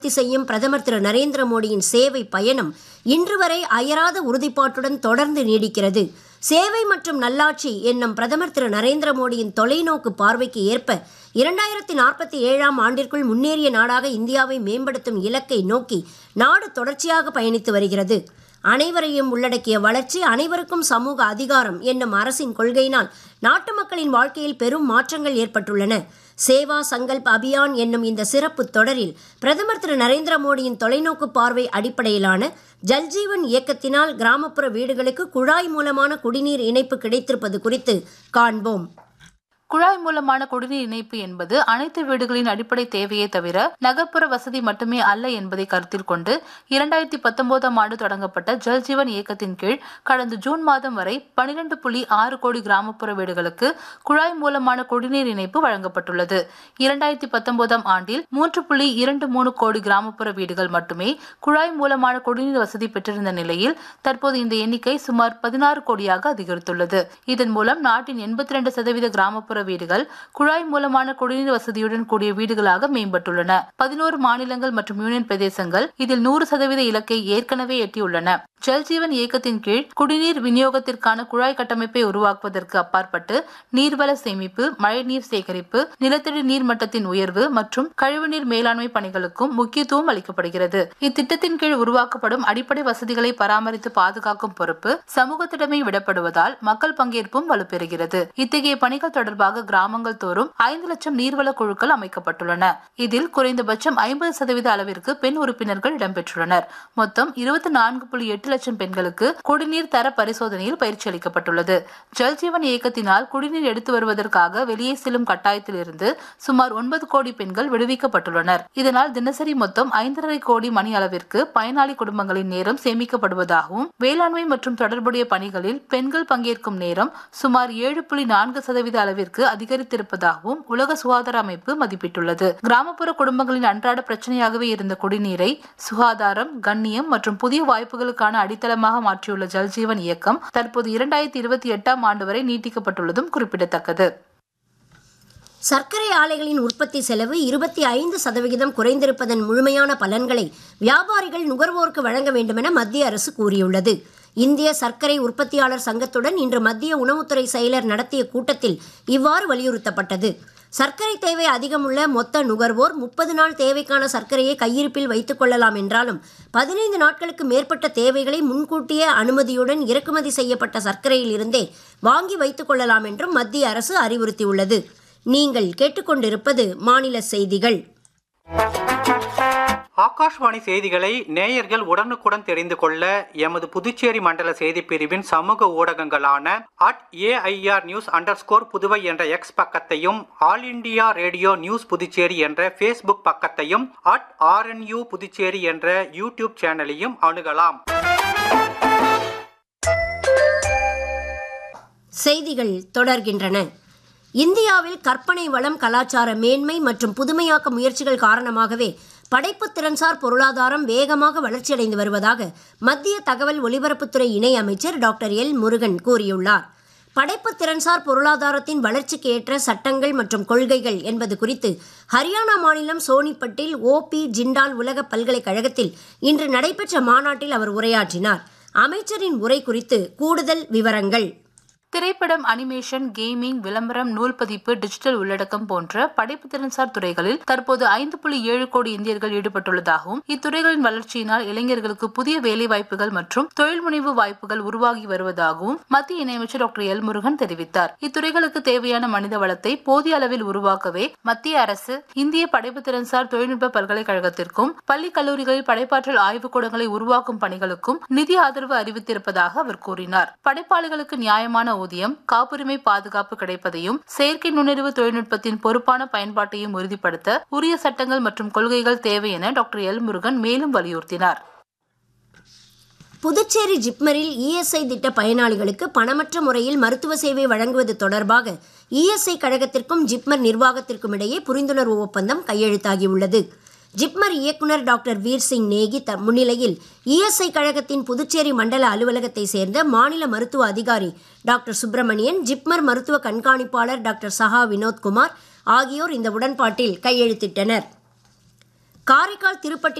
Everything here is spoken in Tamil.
பூர்த்தி செய்யும் பிரதமர் திரு நரேந்திர மோடியின் சேவை பயணம் இன்று வரை அயராத உறுதிப்பாட்டுடன் தொடர்ந்து நீடிக்கிறது சேவை மற்றும் நல்லாட்சி என்னும் பிரதமர் திரு நரேந்திர மோடியின் தொலைநோக்கு பார்வைக்கு ஏற்ப இரண்டாயிரத்தி நாற்பத்தி ஏழாம் ஆண்டிற்குள் முன்னேறிய நாடாக இந்தியாவை மேம்படுத்தும் இலக்கை நோக்கி நாடு தொடர்ச்சியாக பயணித்து வருகிறது அனைவரையும் உள்ளடக்கிய வளர்ச்சி அனைவருக்கும் சமூக அதிகாரம் என்னும் அரசின் கொள்கையினால் நாட்டு மக்களின் வாழ்க்கையில் பெரும் மாற்றங்கள் ஏற்பட்டுள்ளன சேவா சங்கல்ப் அபியான் என்னும் இந்த சிறப்பு தொடரில் பிரதமர் திரு நரேந்திர மோடியின் தொலைநோக்கு பார்வை அடிப்படையிலான ஜல்ஜீவன் இயக்கத்தினால் கிராமப்புற வீடுகளுக்கு குழாய் மூலமான குடிநீர் இணைப்பு கிடைத்திருப்பது குறித்து காண்போம் குழாய் மூலமான குடிநீர் இணைப்பு என்பது அனைத்து வீடுகளின் அடிப்படை தேவையே தவிர நகர்ப்புற வசதி மட்டுமே அல்ல என்பதை கருத்தில் கொண்டு இரண்டாயிரத்தி பத்தொன்பதாம் ஆண்டு தொடங்கப்பட்ட ஜல்ஜீவன் இயக்கத்தின் கீழ் கடந்த ஜூன் மாதம் வரை பனிரெண்டு புள்ளி ஆறு கோடி கிராமப்புற வீடுகளுக்கு குழாய் மூலமான குடிநீர் இணைப்பு வழங்கப்பட்டுள்ளது இரண்டாயிரத்தி பத்தொன்பதாம் ஆண்டில் மூன்று புள்ளி இரண்டு மூணு கோடி கிராமப்புற வீடுகள் மட்டுமே குழாய் மூலமான குடிநீர் வசதி பெற்றிருந்த நிலையில் தற்போது இந்த எண்ணிக்கை சுமார் பதினாறு கோடியாக அதிகரித்துள்ளது இதன் மூலம் நாட்டின் எண்பத்தி ரெண்டு சதவீத கிராமப்புற வீடுகள் குழாய் மூலமான குடிநீர் வசதியுடன் கூடிய வீடுகளாக மேம்பட்டுள்ளன பதினோரு மாநிலங்கள் மற்றும் யூனியன் பிரதேசங்கள் இதில் நூறு சதவீத இலக்கை ஏற்கனவே எட்டியுள்ளன ஜல்ஜீவன் இயக்கத்தின் கீழ் குடிநீர் விநியோகத்திற்கான குழாய் கட்டமைப்பை உருவாக்குவதற்கு அப்பாற்பட்டு நீர்வள சேமிப்பு மழைநீர் சேகரிப்பு நிலத்தடி நீர் மட்டத்தின் உயர்வு மற்றும் கழிவுநீர் மேலாண்மை பணிகளுக்கும் முக்கியத்துவம் அளிக்கப்படுகிறது இத்திட்டத்தின் கீழ் உருவாக்கப்படும் அடிப்படை வசதிகளை பராமரித்து பாதுகாக்கும் பொறுப்பு சமூகத்திடமே விடப்படுவதால் மக்கள் பங்கேற்பும் வலுப்பெறுகிறது இத்தகைய பணிகள் தொடர்பாக கிராமங்கள் தோறும் ஐந்து லட்சம் நீர்வள குழுக்கள் அமைக்கப்பட்டுள்ளன இதில் குறைந்தபட்சம் ஐம்பது சதவீத அளவிற்கு பெண் உறுப்பினர்கள் இடம்பெற்றுள்ளனர் மொத்தம் இருபத்தி நான்கு புள்ளி எட்டு லட்சம் பெண்களுக்கு குடிநீர் தர பரிசோதனையில் பயிற்சி அளிக்கப்பட்டுள்ளது ஜல்ஜீவன் இயக்கத்தினால் குடிநீர் எடுத்து வருவதற்காக வெளியே செல்லும் கட்டாயத்தில் இருந்து சுமார் ஒன்பது கோடி பெண்கள் விடுவிக்கப்பட்டுள்ளனர் இதனால் தினசரி மொத்தம் ஐந்தரை கோடி மணி அளவிற்கு பயனாளி குடும்பங்களின் நேரம் சேமிக்கப்படுவதாகவும் வேளாண்மை மற்றும் தொடர்புடைய பணிகளில் பெண்கள் பங்கேற்கும் நேரம் சுமார் ஏழு புள்ளி நான்கு சதவீத அளவிற்கு அதிகரித்திருப்பதாகவும் உலக சுகாதார அமைப்பு மதிப்பிட்டுள்ளது கிராமப்புற குடும்பங்களின் அன்றாட பிரச்சனையாகவே இருந்த குடிநீரை சுகாதாரம் கண்ணியம் மற்றும் புதிய வாய்ப்புகளுக்கான அடித்தளமாக மாற்றியுள்ள ஜல்ஜீவன் இயக்கம் தற்போது இரண்டாயிரத்தி இருபத்தி எட்டாம் ஆண்டு வரை நீட்டிக்கப்பட்டுள்ளதும் குறிப்பிடத்தக்கது சர்க்கரை ஆலைகளின் உற்பத்தி செலவு இருபத்தி ஐந்து சதவிகிதம் குறைந்திருப்பதன் முழுமையான பலன்களை வியாபாரிகள் நுகர்வோருக்கு வழங்க வேண்டுமென மத்திய அரசு கூறியுள்ளது இந்திய சர்க்கரை உற்பத்தியாளர் சங்கத்துடன் இன்று மத்திய உணவுத்துறை செயலர் நடத்திய கூட்டத்தில் இவ்வாறு வலியுறுத்தப்பட்டது சர்க்கரை தேவை அதிகமுள்ள மொத்த நுகர்வோர் முப்பது நாள் தேவைக்கான சர்க்கரையை கையிருப்பில் வைத்துக் கொள்ளலாம் என்றாலும் பதினைந்து நாட்களுக்கு மேற்பட்ட தேவைகளை முன்கூட்டிய அனுமதியுடன் இறக்குமதி செய்யப்பட்ட சர்க்கரையில் இருந்தே வாங்கி வைத்துக் கொள்ளலாம் என்றும் மத்திய அரசு அறிவுறுத்தியுள்ளது நீங்கள் கேட்டுக்கொண்டிருப்பது மாநில செய்திகள் ஆகாஷ்வாணி செய்திகளை நேயர்கள் உடனுக்குடன் தெரிந்து கொள்ள எமது புதுச்சேரி மண்டல செய்தி பிரிவின் சமூக ஊடகங்களான at AIR news under Puduvai என்ற எக்ஸ் பக்கத்தையும் all India radio news Puducherry என்ற ஃபேஸ்புக் பக்கத்தையும் அட் ஆர்என்யூ புதுச்சேரி என்ற யூடியூப் சேனலையும் அணுகலாம் செய்திகள் தொடர்கின்றன இந்தியாவில் கற்பனை வளம் கலாச்சார மேன்மை மற்றும் புதுமையாக்க முயற்சிகள் காரணமாகவே படைப்பு திறன்சார் பொருளாதாரம் வேகமாக வளர்ச்சியடைந்து வருவதாக மத்திய தகவல் ஒலிபரப்புத்துறை இணை அமைச்சர் டாக்டர் எல் முருகன் கூறியுள்ளார் படைப்பு திறன்சார் பொருளாதாரத்தின் வளர்ச்சிக்கு ஏற்ற சட்டங்கள் மற்றும் கொள்கைகள் என்பது குறித்து ஹரியானா மாநிலம் சோனிப்பட்டில் ஓபி ஜிண்டால் உலக பல்கலைக்கழகத்தில் இன்று நடைபெற்ற மாநாட்டில் அவர் உரையாற்றினார் அமைச்சரின் உரை குறித்து கூடுதல் விவரங்கள் திரைப்படம் அனிமேஷன் கேமிங் விளம்பரம் நூல் பதிப்பு டிஜிட்டல் உள்ளடக்கம் போன்ற படைப்பு திறன்சார் துறைகளில் தற்போது ஐந்து புள்ளி ஏழு கோடி இந்தியர்கள் ஈடுபட்டுள்ளதாகவும் இத்துறைகளின் வளர்ச்சியினால் இளைஞர்களுக்கு புதிய வேலை வாய்ப்புகள் மற்றும் தொழில் முனைவு வாய்ப்புகள் உருவாகி வருவதாகவும் மத்திய இணையமைச்சர் டாக்டர் எல் முருகன் தெரிவித்தார் இத்துறைகளுக்கு தேவையான மனித வளத்தை போதிய அளவில் உருவாக்கவே மத்திய அரசு இந்திய படைப்பு திறன்சார் தொழில்நுட்ப பல்கலைக்கழகத்திற்கும் பள்ளி கல்லூரிகளில் படைப்பாற்றல் ஆய்வுக்கூடங்களை உருவாக்கும் பணிகளுக்கும் நிதி ஆதரவு அறிவித்திருப்பதாக அவர் கூறினார் படைப்பாளிகளுக்கு நியாயமான ஊதியம் காப்புரிமை பாதுகாப்பு கிடைப்பதையும் செயற்கை நுண்ணறிவு தொழில்நுட்பத்தின் பொறுப்பான பயன்பாட்டையும் உறுதிப்படுத்த உரிய சட்டங்கள் மற்றும் கொள்கைகள் தேவை என டாக்டர் எல் முருகன் மேலும் வலியுறுத்தினார் புதுச்சேரி ஜிப்மரில் இஎஸ்ஐ திட்ட பயனாளிகளுக்கு பணமற்ற முறையில் மருத்துவ சேவை வழங்குவது தொடர்பாக இஎஸ்ஐ கழகத்திற்கும் ஜிப்மர் நிர்வாகத்திற்கும் இடையே புரிந்துணர்வு ஒப்பந்தம் கையெழுத்தாகியுள்ளது ஜிப்மர் இயக்குனர் டாக்டர் வீர் சிங் நேகி த முன்னிலையில் இஎஸ்ஐ கழகத்தின் புதுச்சேரி மண்டல அலுவலகத்தை சேர்ந்த மாநில மருத்துவ அதிகாரி டாக்டர் சுப்பிரமணியன் ஜிப்மர் மருத்துவ கண்காணிப்பாளர் டாக்டர் சஹா வினோத்குமார் ஆகியோர் இந்த உடன்பாட்டில் கையெழுத்திட்டனர் காரைக்கால் திருப்பட்டி